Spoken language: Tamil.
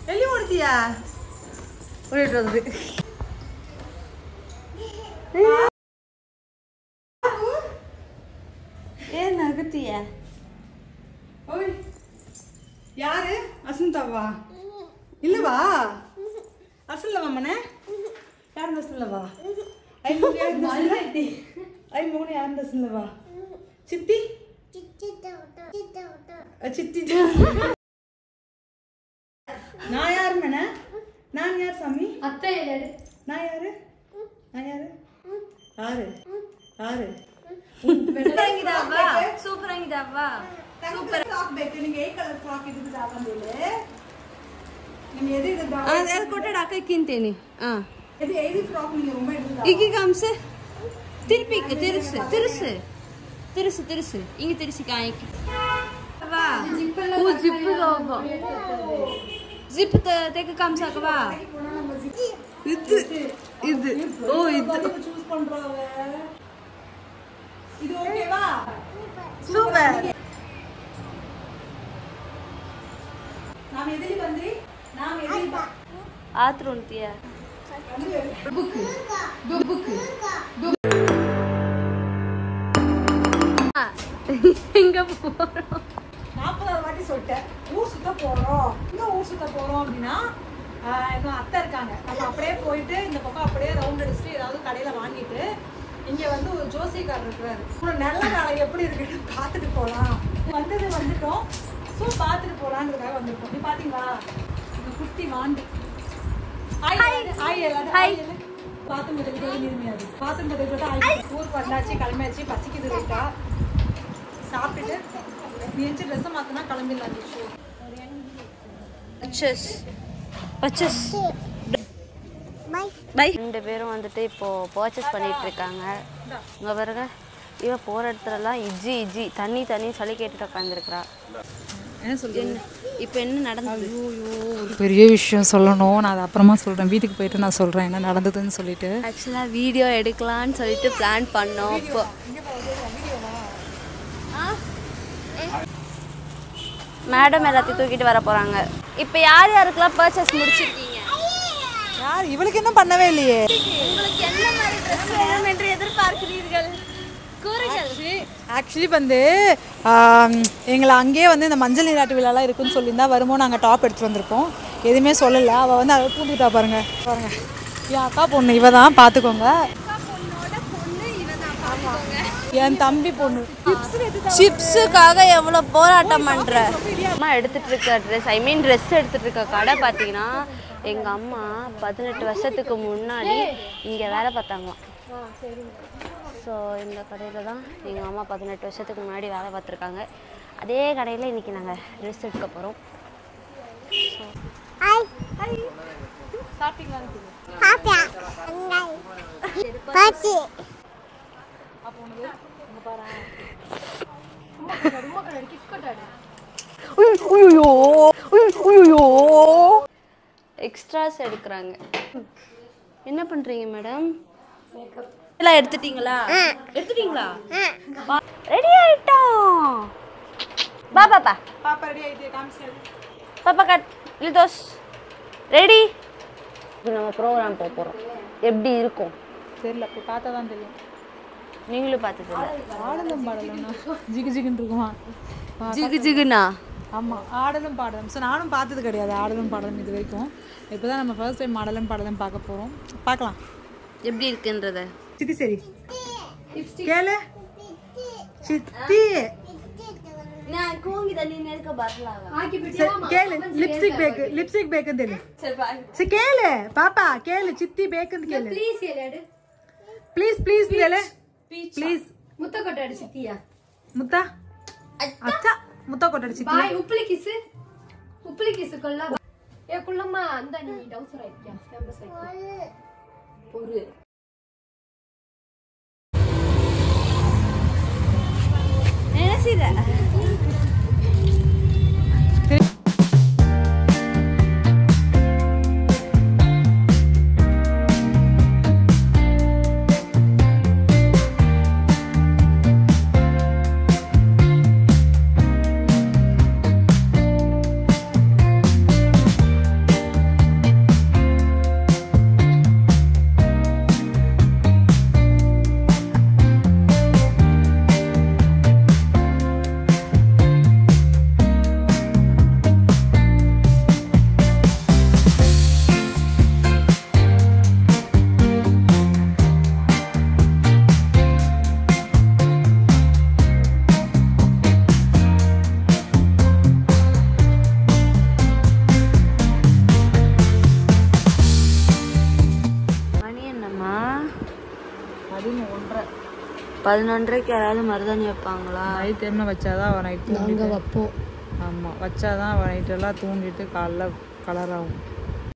எள்ளி ஓடுத்தியா ஓடிட்டு வந்து ஏன் நகர்த்திய ஓய் யாரு அசுந்தாவா இல்லவா அசுல்லவா மனே யார் இந்த அசுல்லவா ஐ மூணு யார் இந்த அசுல்ல ஐ மூணு யார் இந்த அசுல்லவா சித்தி அஹ் சித்தி நான் யார் மனே நான் யார் சாமி அத்தை எடு நான் யாரு நான் யாரு யாரு யாரு சூப்பராங்கிதாவா சூப்பராங்கிதாவா சூப்பர் ஃப்ராக் பேக்கு நீங்க ஏ கலர் ஃப்ராக் இதுக்கு தாக்கಂದಿಲ್ಲ நீங்க எது இது தா- ಅದು ಕೊಟ್ಟಾಡ ಹಾಕಕ್ಕಿಂತೇನೆ ಹಾ எது எது ஃப்ராக் நீங்க ரொம்ப எடுத்து ಈಗ ಕಾಮ್ಸ ತಿರ್ಪಿಕ್ ತಿರ್ಸು ತಿರ್ಸು ತಿರ್ಸು ತಿರ್ಸು ಹಿಂಗೆ ತಿರ್ಸಿ ಕಾಯಕ್ಕೆ ವಾ ಹೂ ಜಿಪ್ ಜಿಪ್ ತೆಗ ಕಾಮ್ಸಾಕವಾ ಇದು ಇದು ಓ ಇದು சூஸ் பண்றாவ இது ஓகேவா ಸೂಪರ್ நாம் எதிரி வந்து நாம் எதிரி ಆತ್ರ ಉಂಟಿಯ எங்க போறோம் நாற்பதாவது வாட்டி சொல்லிட்டேன் ஊர் சுத்த போறோம் எங்க ஊர் சுத்த போறோம் அப்படின்னா ஆஹ் எங்க அத்தை இருக்காங்க நம்ம அப்படியே போயிட்டு இந்த பக்கம் அப்படியே ரவுண்ட் அடிச்சுட்டு ஏதாவது கடையில வாங்கிட்டு இங்க வந்து ஒரு ஜோசியக்காரர் இருக்கிறாரு உங்களோட நல்ல காலம் எப்படி இருக்குன்னு பார்த்துட்டு போலாம் வந்தது வந்துட்டோம் ஸோ பார்த்துட்டு போலாங்கிறதுக்காக வந்திருக்கோம் நீ பாத்தீங்களா இந்த குட்டி வாண்டு ஹாய் ஹாய் எல்லாரும் ஹாய் பாத்தும் பதவிக்கு நிர்மையாது பாத்தும் பதவிக்கு ஹாய் ஊருக்கு வந்தாச்சு கிளம்பியாச்சு பசிக்குது ரைட்டா சாப்பிட்டுட்டு நீ எந்த ட்ரெஸ்ஸை மாத்தினா கிளம்பிடலாம் நிஷு பச்சஸ் பச்சஸ் பை ரெண்டு பேரும் வந்துட்டு இப்போ பர்ச்சேஸ் பண்ணிட்டு இருக்காங்க இங்க பாருங்க இவ போற இடத்துலலாம் இஜ்ஜி இஜ்ஜி தண்ணி தண்ணி சளி கேட்டுட்டு உட்காந்துருக்குறா என்ன சொல்றீங்க இப்போ என்ன நடந்தது பெரிய விஷயம் சொல்லணும் நான் அதை அப்புறமா சொல்கிறேன் வீட்டுக்கு போயிட்டு நான் சொல்கிறேன் என்ன நடந்ததுன்னு சொல்லிட்டு ஆக்சுவலாக வீடியோ எடுக்கலாம்னு சொல்லிட்டு பிளான் பண்ணோம் இப்போ மேடம் எல்லாத்தையும் தூக்கிட்டு வர போறாங்க இப்போ யார் யாருக்கெல்லாம் பர்ச்சேஸ் முடிச்சிருக்கீங்க யார் இவளுக்கு என்ன பண்ணவே இல்லையே உங்களுக்கு என்ன மாதிரி ட்ரெஸ் வேணும் என்று எதிர்பார்க்கிறீர்கள் கூறுகள் ஆக்சுவலி வந்து ஆம், எங்களை அங்கேயே வந்து இந்த மஞ்சள் நீராட்டு விழாலாம் இருக்குன்னு சொல்லியிருந்தா வருமோ நாங்கள் டாப் எடுத்துட்டு வந்திருக்கோம் எதுவுமே சொல்லலை அவள் வந்து அதை பூந்துட்டா பாருங்க பாருங்க என் அக்கா பொண்ணு இவ தான் பார்த்துக்கோங்க என் தம்பி பொண்ணு சிப்ஸுக்காக எவ்வளோ போராட்டம் பண்ற அம்மா எடுத்துட்டு இருக்க ட்ரெஸ் ஐ மீன் ட்ரெஸ் எடுத்துட்டு இருக்க கடை பார்த்தீங்கன்னா எங்க அம்மா பதினெட்டு வருஷத்துக்கு முன்னாடி இங்க வேலை பார்த்தாங்களாம் ஸோ இந்த கடையில் தான் எங்கள் அம்மா பதினெட்டு வருஷத்துக்கு முன்னாடி வேலை பார்த்துருக்காங்க அதே கடையில் இன்னைக்கு நாங்கள் ட்ரெஸ் எடுக்க போகிறோம் எக்ஸ்ட்ராஸ் எடுக்கிறாங்க என்ன பண்ணுறீங்க மேடம் எல்லாம் எடுத்துட்டீங்களா எடுத்துட்டீங்களா ரெடி ஆயிட்டோம் பா பாப்பா பாப்பா ரெடி ஆகிட்டு காமிச்சு பாப்பா கட் லிதோஸ் ரெடி இப்போ நம்ம ப்ரோக்ராம் போக போகிறோம் எப்படி இருக்கும் தெரியல போய் பார்த்தா தான் தெரியும் நீங்களும் பார்த்ததில்ல ஆடலும் பாடலும்னா ஜிகு ஜிகுன்னு இருக்குமா ஜிகு ஜிகுனா ஆமாம் ஆடலும் பாடலும் ஸோ நானும் பார்த்தது கிடையாது ஆடலும் பாடலும் இது வரைக்கும் இப்போ தான் நம்ம ஃபர்ஸ்ட் டைம் ஆடலும் பாடலும் பார்க்க போகிறோம் பார்க்கலாம் எப்படி இருக்குன்றத சித்தி சரி கேளு சித்தி நான் கூங்கி தண்ணி நேர்க்க வரலாம் சரி, கேளு லிப்ஸ்டிக் பேக்கு லிப்ஸ்டிக் பேக்குன்னு தெரியல சரி கேளு பாப்பா கேளு சித்தி பேக்குன்னு கேளு ப்ளீஸ் ப்ளீஸ் கேளு ப்ளீஸ் ಮುತ್ತ ಕೊಟ್ಟಾಡು ಸಿಕ್ಕಿಯಾ முத்தா அச்சா முத்தா கொட்டடி சித்தி ಬಾಯ್ ಉಪ್ಪಳಿ ಕಿಸ್ ಉಪ್ಪಳಿ ಕಿಸ್ ಕೊಲ್ಲ ಏ ಕುಳ್ಳಮ್ಮ ಅಂದ ನೀ ಡೌಸರ್ ಆಯ್ತ್ಯಾ ಕ್ಯಾಂಪಸ್ ಆಯ್ತು பொறு என்ன செய்ற பதினொன்று ஒன்றரை பதினொன்றரைக்கு யாராவது மருதாணி வைப்பாங்களா நைட் டைமில் வச்சாதான் அவன் நைட் நாங்க வைப்போம் ஆமாம் வச்சாதான் அவன் நைட்டெல்லாம் தூங்கிட்டு காலைல கலர் ஆகும்